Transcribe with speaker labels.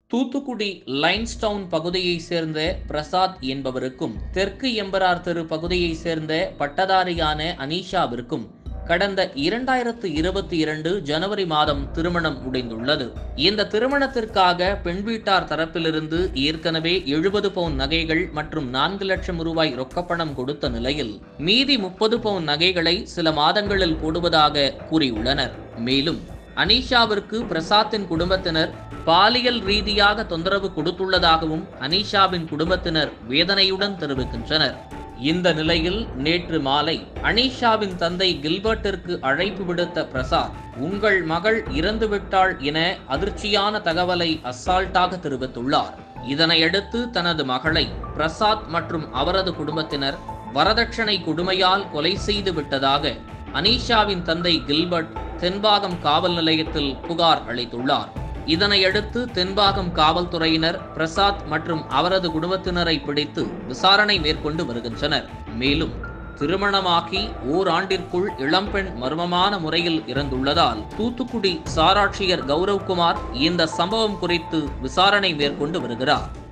Speaker 1: தூத்துக்குடி லைன்ஸ்டவுன் பகுதியைச் சேர்ந்த பிரசாத் என்பவருக்கும் தெற்கு எம்பரார் தெரு பகுதியைச் சேர்ந்த பட்டதாரியான அனீஷாவிற்கும் கடந்த இரண்டாயிரத்து இருபத்தி இரண்டு ஜனவரி மாதம் திருமணம் முடிந்துள்ளது இந்த திருமணத்திற்காக பெண் வீட்டார் தரப்பிலிருந்து ஏற்கனவே எழுபது பவுன் நகைகள் மற்றும் நான்கு லட்சம் ரூபாய் ரொக்கப்பணம் கொடுத்த நிலையில் மீதி முப்பது பவுன் நகைகளை சில மாதங்களில் போடுவதாக கூறியுள்ளனர் மேலும் அனீஷாவிற்கு பிரசாத்தின் குடும்பத்தினர் பாலியல் ரீதியாக தொந்தரவு கொடுத்துள்ளதாகவும் அனீஷாவின் குடும்பத்தினர் வேதனையுடன் தெரிவிக்கின்றனர் இந்த நிலையில் நேற்று மாலை அனீஷாவின் தந்தை கில்பர்ட்டிற்கு அழைப்பு விடுத்த பிரசாத் உங்கள் மகள் இறந்துவிட்டாள் என அதிர்ச்சியான தகவலை அசால்ட்டாக தெரிவித்துள்ளார் இதனையடுத்து தனது மகளை பிரசாத் மற்றும் அவரது குடும்பத்தினர் வரதட்சணை கொடுமையால் கொலை செய்து விட்டதாக அனீஷாவின் தந்தை கில்பர்ட் தென்பாகம் காவல் நிலையத்தில் புகார் அளித்துள்ளார் இதனையடுத்து தென்பாகம் காவல்துறையினர் பிரசாத் மற்றும் அவரது குடும்பத்தினரை பிடித்து விசாரணை மேற்கொண்டு வருகின்றனர் மேலும் திருமணமாகி ஓராண்டிற்குள் இளம்பெண் மர்மமான முறையில் இறந்துள்ளதால் தூத்துக்குடி சாராட்சியர் கௌரவ்குமார் இந்த சம்பவம் குறித்து விசாரணை மேற்கொண்டு வருகிறார்